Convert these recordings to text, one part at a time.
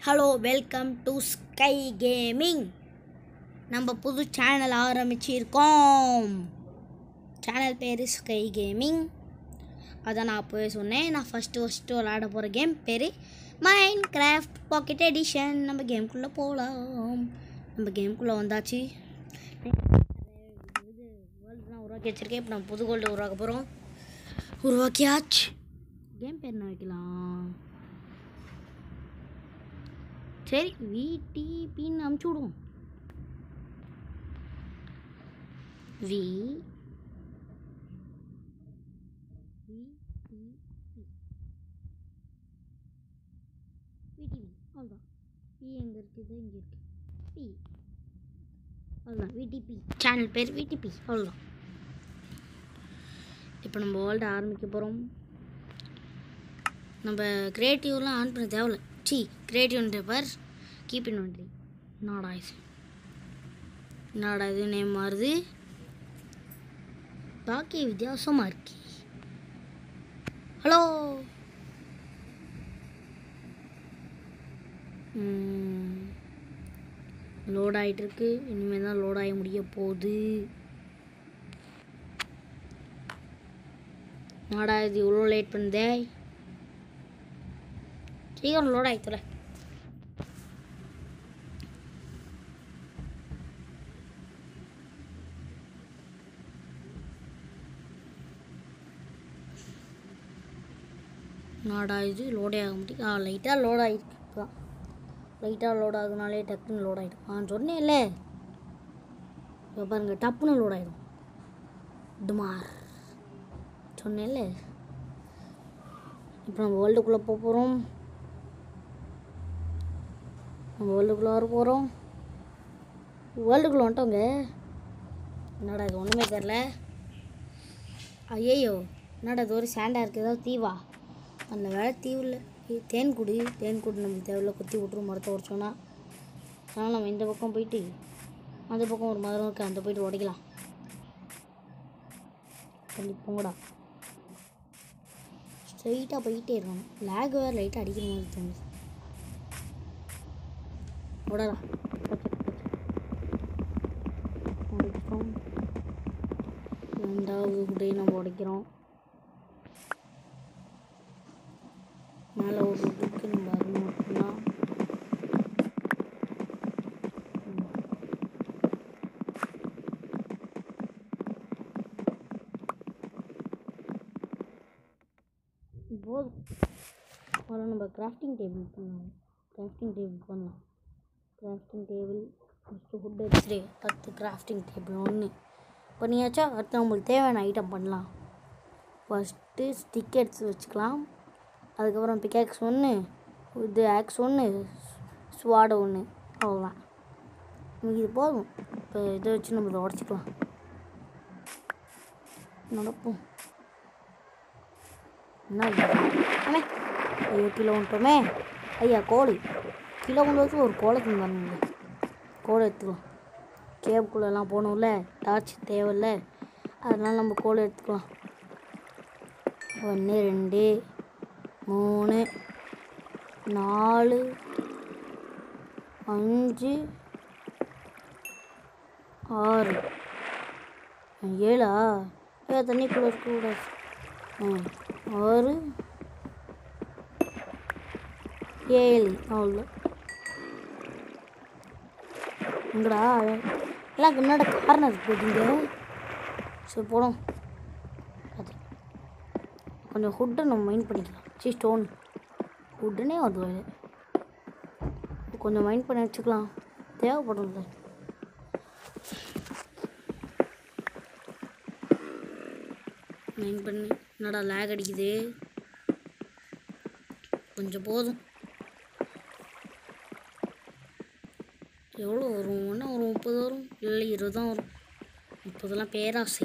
Hello welcome to Sky Gaming நம்ம புது channel ஆரம்பிச்சிருக்கோம் சேனல் பேர் ஸ்கை கேமிங் அதான் நான் அப்போவே சொன்னேன் நான் ஃபஸ்ட்டு ஃபஸ்ட்டு விளாட போகிற கேம் பேர் மைண்ட் கிராஃப்ட் பாக்கெட் எடிஷன் நம்ம கேம்குள்ளே போகலாம் நம்ம கேம்குள்ளே வந்தாச்சு இது வேர்ல்டுலாம் உருவாக்கி வச்சிருக்கேன் இப்போ நம்ம புது கோல்டு உருவாக்க போகிறோம் உருவாக்கியாச்சு கேம் பேர் என்ன வைக்கலாம் சரி விடிபின்னு அமுச்சு விடுவோம் வி விடிபி அவ்வளோதான் வி எங்கே இருக்குது இங்கே இருக்கு பி அவ்வளோதான் விடிபி சேனல் பேர் விடிபி அவ்வளோதான் இப்போ நம்ம வேர்ல்டு ஆரம்பிக்க போகிறோம் நம்ம கிரியேட்டிவ்லாம் ஆன் பண்ண தேவையில்ல சி கிரியேட்டிவ் பார் கீப் இன் வண்டி நாடா இது நாடா இது நேம் மாறுது பாக்கி வித்தியாசமாக இருக்கு ஹலோ லோட் ஆகிட்டு இருக்கு இனிமேல் தான் லோட் ஆகி முடிய போகுது நாடா இது இவ்வளோ லேட் பண்ணுதே சீக்கிரம் லோட் ஆயிடுத்துல நாடா இது லோடே ஆக முடியும் ஆ லைட்டாக லோட் ஆகிருக்கு இப்போ லைட்டாக லோட் ஆகுனாலே டக்குன்னு லோட் ஆகிடும் ஆ சொன்னேன்ல இப்போ பாருங்க டப்புன்னு லோட் ஆகிடும் டுமார் சொன்னேன்ல இப்போ நம்ம வேர்ல்டுக்குள்ளே போக போகிறோம் நம்ம வேர்ல்டுக்குள்ளே வர போகிறோம் வேர்ல்டுக்குள்ளே வந்துட்டோங்க என்னடா இது ஒன்றுமே தெரில ஐயையோ என்னடா இது ஒரு சேண்டாக இருக்குது ஏதாவது தீவா அந்த வேலை தீவில் தேன் குடி தேன் குடி நமக்கு தேவையில்ல குத்தி விட்ரும் மரத்தை உடச்சோன்னா அதனால் நம்ம இந்த பக்கம் போயிட்டு அந்த பக்கம் ஒரு மரம் இருக்குது அந்த போயிட்டு உடைக்கலாம் தள்ளி போங்கடா ஸ்ட்ரைட்டாக போயிட்டே இருக்கணும் லேக் வேறு லைட்டாக அடிக்கிற மாதிரி தோணுது உடலா உடைக்கிறோம் ரெண்டாவது குடையை நம்ம உடைக்கிறோம் மேலே ஒரு இதுக்கு நம்ம வரணும் அப்படின்னா போதும் அதில் நம்ம கிராஃப்டிங் டேபிள் பண்ணலாம் கிராஃப்டிங் டேபிள் பண்ணலாம் கிராஃப்டிங் டேபிள் ஃபஸ்ட்டு ஃபுட் எடுத்துட்டு அடுத்து கிராஃப்டிங் டேபிள் ஒன்று பண்ணியாச்சா அடுத்து நம்மளுக்கு தேவையான ஐட்டம் பண்ணலாம் ஃபஸ்ட்டு ஸ்டிக் எடுத்து வச்சுக்கலாம் அதுக்கப்புறம் பிக்காக்ஸ் ஒன்று இது ஆக்ஸ் ஒன்று ஸ்வாடு ஒன்று அவ்வளோதான் நமக்கு இது போதும் இப்போ இதை வச்சு நம்ம இதை உடச்சிக்கலாம் நடப்போம் என்ன இது? அண்ணே ஐயோ கீழே வந்துட்டோமே ஐயா கோழி கீழே கொண்டு வச்சு ஒரு கோலை திங்க கோலை எடுத்துக்கலாம் கேப்புக்குள்ளெல்லாம் போகணும்ல டார்ச் தேவையில்ல அதனால நம்ம கோலை எடுத்துக்கலாம் ஒன்று ரெண்டு மூணு நாலு அஞ்சு ஆறு ஏழா ஏ தண்ணிக்குள்ளே இருக்கக்கூடாது ம் ஆறு ஏழு அவ்வளோ எங்கடா எல்லாம் முன்னாடி கார்னர் போயிட்டீங்க சரி போடும் அது கொஞ்சம் ஹுட்டை நம்ம மைண்ட் பண்ணிக்கலாம் சி ஸ்டோன் ஹுட்டுனே வருது வேலை கொஞ்சம் மைண்ட் பண்ணி வச்சுக்கலாம் தேவைப்படும்ல மைண்ட் பண்ணி என்னடா லேக் அடிக்குது கொஞ்சம் போதும் எவ்வளோ வரும் என்ன ஒரு முப்பது வரும் இல்லை இருபது தான் வரும் முப்பதெல்லாம் பேராசை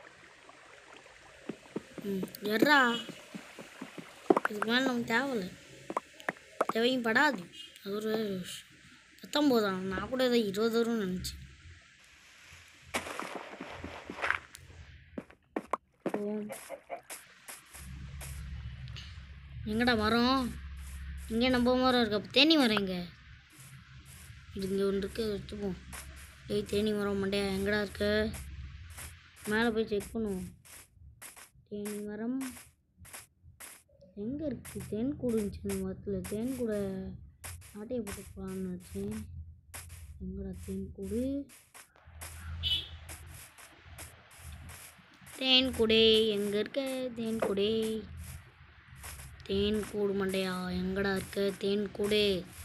ம் எர்ரா இதுக்கு மேலே நமக்கு தேவையில்ல தேவையும் படாது அது ஒரு பத்தொம்போதான் நான் கூட ஏதோ இருபது வரும்னு நினச்சேன் எங்கடா மரம் இங்கே நம்ம மரம் இருக்கு அப்போ தேனி மரம் எங்க இது இங்கே ஒன்று இருக்கு அதை வச்சுப்போம் ஏய் தேனி மரம் மண்டையா எங்கடா இருக்க மேலே போய் செக் பண்ணுவோம் தேனி மரம் எங்கே இருக்குது தேன் கூடு இருந்துச்சு இந்த மரத்தில் தேன் கூட ஆட்டையை போட்டு போகலான்னு வச்சேன் எங்கடா தேன் கூடு தேன் குடே எங்கே இருக்க தேன் குடே தேன் கூடு மண்டையா எங்கடா இருக்க தேன் கூடு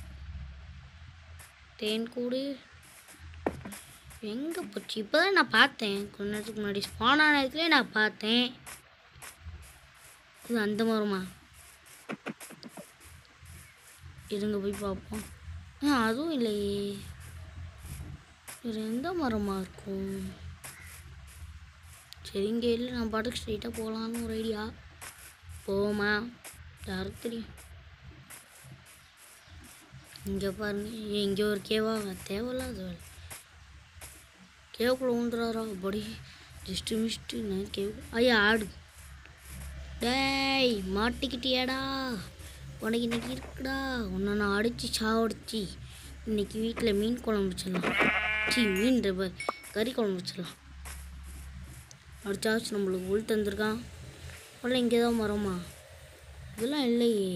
தேன் கூடு எங்கே போச்சு இப்போ தான் நான் பார்த்தேன் கொஞ்ச நேரத்துக்கு முன்னாடி ஸ்பான் ஆன இடத்துலயே நான் பார்த்தேன் இது அந்த மரமா இருங்க போய் பார்ப்போம் ஆ அதுவும் இல்லையே வேறு எந்த மரமாக இருக்கும் சரி இங்கே இல்லை நான் பாட்டுக்கு ஸ்ட்ரைட்டாக போகலான்னு ஒரு ஐடியா போமா யாருக்கு தெரியும் இங்கே பாருங்க இங்கே ஒரு கேவா தேவையில்லாத வேலை கேவுக்குள்ள ஊந்துறாரா படி ஜஸ்ட்டு மிஸ்ட்டு நான் கேவ் ஐயா ஆடு டேய் மாட்டிக்கிட்டியாடா உனக்கு இன்னைக்கு இருக்குடா உன்னை நான் அடித்து சாவடிச்சு இன்னைக்கு வீட்டில் மீன் குழம்பு வச்சிடலாம் சி மீன் ரவ- கறி குழம்பு வச்சிடலாம் அடிச்சாச்சு நம்மளுக்கு உள் தந்திருக்கான் உள்ள இங்கே தான் மரமா இதெல்லாம் இல்லையே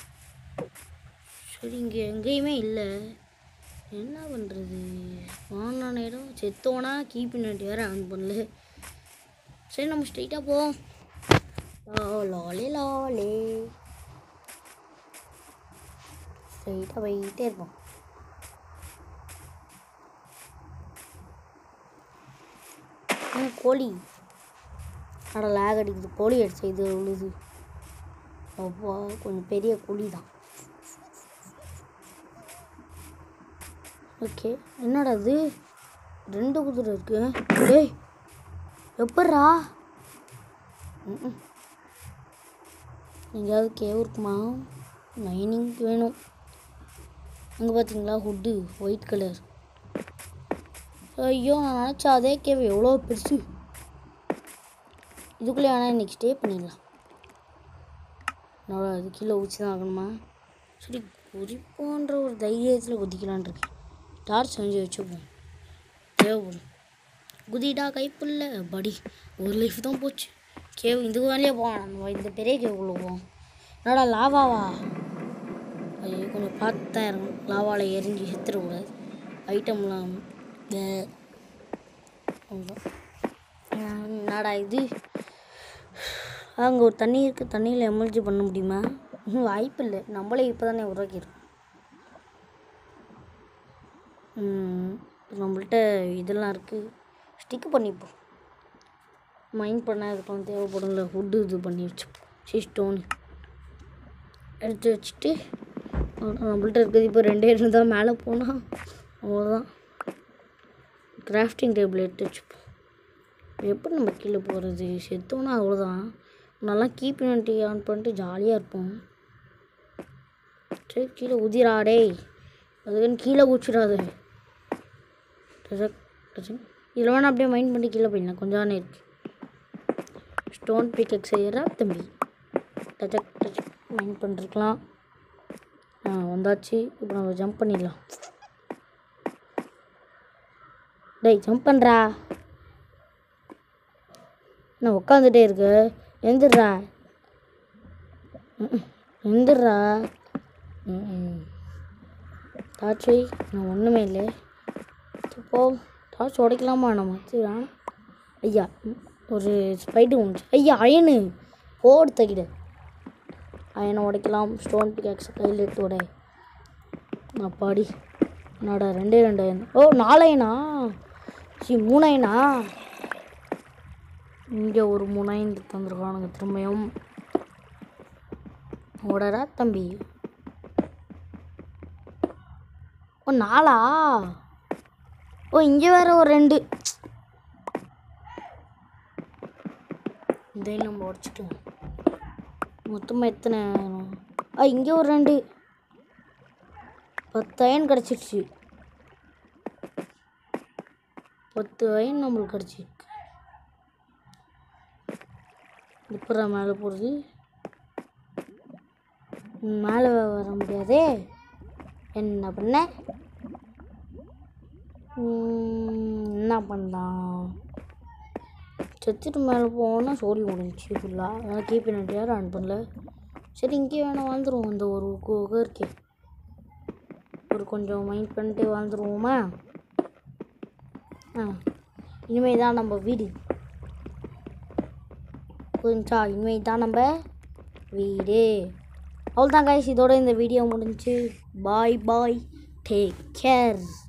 சரி இங்கே எங்கேயுமே இல்லை என்ன பண்ணுறது வாங்கின இடம் செத்தோனா கீப் நட்டு வேறு ஆன் பண்ணல சரி நம்ம ஸ்ட்ரைட்டாக போவோம் லா லாலே லாலே ஸ்ட்ரைட்டாக போயிட்டே இருப்போம் ம், கோழி அட லேக் அடிக்குது கோழி அடிச்சு இது விழுது அப்பா கொஞ்சம் பெரிய குழி தான் ஓகே என்னடா இது ரெண்டு குதிரை இருக்கு டேய் எப்பட்றா ம்ம். எங்கேயாவது கேவ் இருக்குமா மைனிங்க்கு வேணும் அங்கே பார்த்தீங்களா ஹுட்டு ஒயிட் கலர் ஐயோ நான் நினச்சா அதே கேவ் எவ்வளோ பெருசு இதுக்குள்ளே ஆனால் இன்னைக்கு ஸ்டே பண்ணிடலாம் என்னோட அது கீழே ஊச்சி தான் ஆகணுமா சரி குறிப்போன்ற ஒரு தைரியத்தில் குதிக்கலான் இருக்கேன் டார்ச் செஞ்சு வச்சுப்போம் தேவைப்படும் குதிடா கைப்புள்ள படி ஒரு லைஃப் தான் போச்சு கேவ் இதுக்கு மேலேயே போவோம் நம்ம இந்த பெரிய கேவுக்குள்ளே போவோம் என்னடா லாவாவா ஐயோ கொஞ்சம் பார்த்து தான் இறங்கும் லாவாவில் எரிஞ்சு செத்துடக்கூடாது ஐட்டம்லாம் வே அவ்வளோதான் என்னடா இது அங்கே ஒரு தண்ணி இருக்குது தண்ணியில் எமர்ஜி பண்ண முடியுமா ம், வாய்ப்பு இல்லை நம்மளே இப்போ தானே உருவாக்கியிருக்கோம் ம், நம்மள்ட்ட இதெல்லாம் இருக்குது ஸ்டிக்கு பண்ணிப்போம் மைண்ட் பண்ண இதுக்கெல்லாம் தேவைப்படும்ல ஃபுட்டு இது பண்ணி வச்சுப்போம் சி ஸ்டோன் எடுத்து வச்சுட்டு அவ்வளோதான் நம்மள்ட்ட இருக்குது இப்போ ரெண்டே ரெண்டு தான் மேலே போனால் அவ்வளோதான் கிராஃப்டிங் டேபிள் எடுத்து வச்சுப்போம் எப்படி நம்ம கீழே போகிறது செத்தோன்னா அவ்வளோதான் நல்லா கீப் யூனிட்டி ஆன் பண்ணிட்டு ஜாலியாக இருப்போம் சரி கீழே உதிரா டேய் அதுக்குன்னு கீழே குச்சிடாது இதில் வேணா அப்படியே மைண்ட் பண்ணி கீழே போயிடலாம் கொஞ்சம் தானே இருக்கு ஸ்டோன் பிக்கெக் செய்கிறா தம்பி டச்சக் டச்சக் மைண்ட் பண்ணிருக்கலாம் ஆ வந்தாச்சு இப்போ நம்ம ஜம்ப் பண்ணிடலாம் டேய் ஜம்ப் பண்ணுறா நான் உட்காந்துட்டே இருக்கு எந்திர்றா ம்ம். எந்திர்றா ம் டார்ச் நான் ஒன்றுமே இல்லை இப்போ டார்ச் உடைக்கலாமா நம்ம சரி வேணாம் ஐயா ம், ஒரு ஸ்பைடு ஒன்று ஐயா அயனு போடு தகிட அயனை உடைக்கலாம் ஸ்டோன் பிகாக்ஸ் கையில் எடுத்து உடை நான் பாடி என்னடா ரெண்டே ரெண்டு அயன் ஓ நாலு அயனா சி மூணு அயனா இங்கே ஒரு முனைந்து தந்துருக்கானுங்க திரும்பியும் ஓடடா தம்பி ஓ நாளா ஓ இங்கே வேற ஒரு ரெண்டு இதையும் நம்ம உடச்சிட்டோம் மொத்தமாக எத்தனை ஆ இங்கே ஒரு ரெண்டு பத்து அயன் கிடச்சிடுச்சு பத்து அயன் நம்மளுக்கு கிடச்சிருக்கு எப்படா மேலே போகிறது மேலே வர முடியாதே என்ன பண்ண ம், என்ன பண்ணலாம் செத்துட்டு மேலே போனால் சோழி முடிஞ்சிச்சு ஃபுல்லாக அதனால் கீப் பண்ணிட்டு யாரும் ரன் பண்ணல சரி இங்கேயே வேணால் வாழ்ந்துருவோம் இந்த ஒரு குகை இருக்கே ஒரு கொஞ்சம் மைண்ட் பண்ணிட்டு வாழ்ந்துருவோமா ஆ இனிமேல் தான் நம்ம வீடு புரிஞ்சா இனிமேல் தான் நம்ம வீடு அவ்வளோதான் கைஸ் இதோட இந்த வீடியோ முடிஞ்சுச்சு பாய் பாய் டேக் கேர்